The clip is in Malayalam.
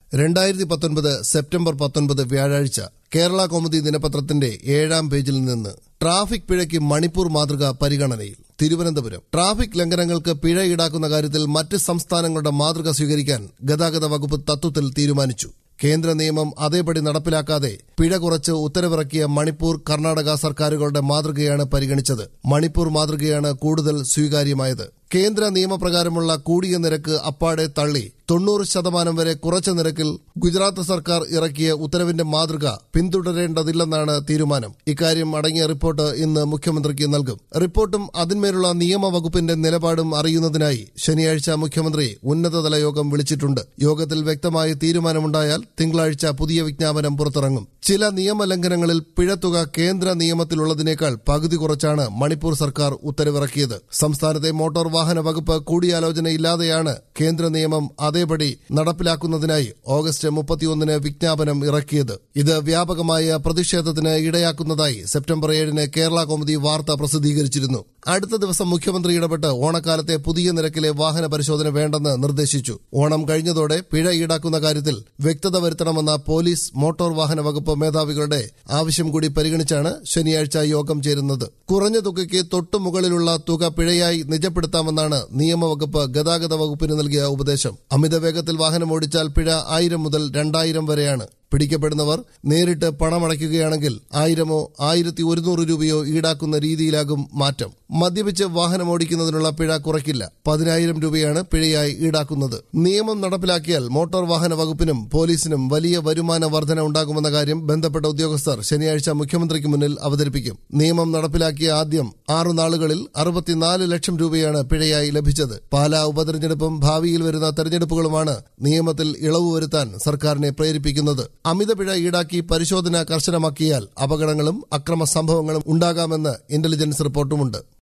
രണ്ടായിരത്തി പത്തൊൻപത് സെപ്റ്റംബർ പത്തൊൻപത് വ്യാഴാഴ്ച കേരള കൗമുദി ദിനപത്രത്തിന്റെ ഏഴാം പേജിൽ നിന്ന് ട്രാഫിക് പിഴയ്ക്ക് മണിപ്പൂർ മാതൃക പരിഗണനയിൽ തിരുവനന്തപുരം ട്രാഫിക് ലംഘനങ്ങൾക്ക് പിഴ ഈടാക്കുന്ന കാര്യത്തിൽ മറ്റ് സംസ്ഥാനങ്ങളുടെ മാതൃക സ്വീകരിക്കാൻ ഗതാഗത വകുപ്പ് തത്വത്തിൽ തീരുമാനിച്ചു കേന്ദ്ര നിയമം അതേപടി നടപ്പിലാക്കാതെ പിഴ കുറച്ച് ഉത്തരവിറക്കിയ മണിപ്പൂർ കർണാടക സർക്കാരുകളുടെ മാതൃകയാണ് പരിഗണിച്ചത് മണിപ്പൂർ മാതൃകയാണ് കൂടുതൽ സ്വീകാര്യമായത് കേന്ദ്ര നിയമപ്രകാരമുള്ള കൂടിയ നിരക്ക് അപ്പാടെ തള്ളി തൊണ്ണൂറ് ശതമാനം വരെ കുറച്ച നിരക്കിൽ ഗുജറാത്ത് സർക്കാർ ഇറക്കിയ ഉത്തരവിന്റെ മാതൃക പിന്തുടരേണ്ടതില്ലെന്നാണ് തീരുമാനം ഇക്കാര്യം അടങ്ങിയ റിപ്പോർട്ട് ഇന്ന് മുഖ്യമന്ത്രിക്ക് നൽകും റിപ്പോർട്ടും അതിന്മേലുള്ള നിയമവകുപ്പിന്റെ നിലപാടും അറിയുന്നതിനായി ശനിയാഴ്ച മുഖ്യമന്ത്രി ഉന്നതതല യോഗം വിളിച്ചിട്ടുണ്ട് യോഗത്തിൽ വ്യക്തമായ തീരുമാനമുണ്ടായാൽ തിങ്കളാഴ്ച പുതിയ വിജ്ഞാപനം പുറത്തിറങ്ങും ചില നിയമലംഘനങ്ങളിൽ പിഴത്തുക കേന്ദ്ര നിയമത്തിലുള്ളതിനേക്കാൾ പകുതി കുറച്ചാണ് മണിപ്പൂർ സർക്കാർ ഉത്തരവിറക്കിയത് സംസ്ഥാനത്തെ മോട്ടോർ വാഹന വകുപ്പ് കൂടിയാലോചനയില്ലാതെയാണ് കേന്ദ്ര നിയമം അതേപടി നടപ്പിലാക്കുന്നതിനായി ഓഗസ്റ്റ് മുപ്പത്തിയൊന്നിന് വിജ്ഞാപനം ഇറക്കിയത് ഇത് വ്യാപകമായ പ്രതിഷേധത്തിന് ഇടയാക്കുന്നതായി സെപ്റ്റംബർ ഏഴിന് കേരള കൗമുദി വാർത്ത പ്രസിദ്ധീകരിച്ചിരുന്നു അടുത്ത ദിവസം മുഖ്യമന്ത്രി ഇടപെട്ട് ഓണക്കാലത്തെ പുതിയ നിരക്കിലെ വാഹന പരിശോധന വേണ്ടെന്ന് നിർദ്ദേശിച്ചു ഓണം കഴിഞ്ഞതോടെ പിഴ ഈടാക്കുന്ന കാര്യത്തിൽ വ്യക്തത വരുത്തണമെന്ന പോലീസ് മോട്ടോർ വാഹന വകുപ്പ് മേധാവികളുടെ ആവശ്യം കൂടി പരിഗണിച്ചാണ് ശനിയാഴ്ച യോഗം ചേരുന്നത് കുറഞ്ഞ തുകയ്ക്ക് തൊട്ടുമുകളിലുള്ള തുക പിഴയായി നിജപ്പെടുത്താമെന്നാണ് നിയമവകുപ്പ് ഗതാഗത വകുപ്പിന് നൽകിയ ഉപദേശം അമിത വേഗത്തിൽ വാഹനം ഓടിച്ചാൽ പിഴ ആയിരം മുതൽ രണ്ടായിരം വരെയാണ് പിടിക്കപ്പെടുന്നവർ നേരിട്ട് പണമടയ്ക്കുകയാണെങ്കിൽ ആയിരമോ ആയിരത്തി ഒരുന്നൂറ് രൂപയോ ഈടാക്കുന്ന രീതിയിലാകും മാറ്റം മദ്യപിച്ച് വാഹനം ഓടിക്കുന്നതിനുള്ള പിഴ കുറയ്ക്കില്ല പതിനായിരം രൂപയാണ് പിഴയായി ഈടാക്കുന്നത് നിയമം നടപ്പിലാക്കിയാൽ മോട്ടോർ വാഹന വകുപ്പിനും പോലീസിനും വലിയ വരുമാന വർധന ഉണ്ടാകുമെന്ന കാര്യം ബന്ധപ്പെട്ട ഉദ്യോഗസ്ഥർ ശനിയാഴ്ച മുഖ്യമന്ത്രിക്ക് മുന്നിൽ അവതരിപ്പിക്കും നിയമം നടപ്പിലാക്കിയ ആദ്യം ആറു നാളുകളിൽ അറുപത്തിനാല് ലക്ഷം രൂപയാണ് പിഴയായി ലഭിച്ചത് പാലാ ഉപതെരഞ്ഞെടുപ്പും ഭാവിയിൽ വരുന്ന തെരഞ്ഞെടുപ്പുകളുമാണ് നിയമത്തിൽ ഇളവ് വരുത്താൻ സർക്കാരിനെ പ്രേരിപ്പിക്കുന്നത് അമിത പിഴ ഈടാക്കി പരിശോധന കർശനമാക്കിയാൽ അപകടങ്ങളും അക്രമ സംഭവങ്ങളും ഉണ്ടാകാമെന്ന് ഇന്റലിജൻസ് റിപ്പോർട്ടുമുണ്ട്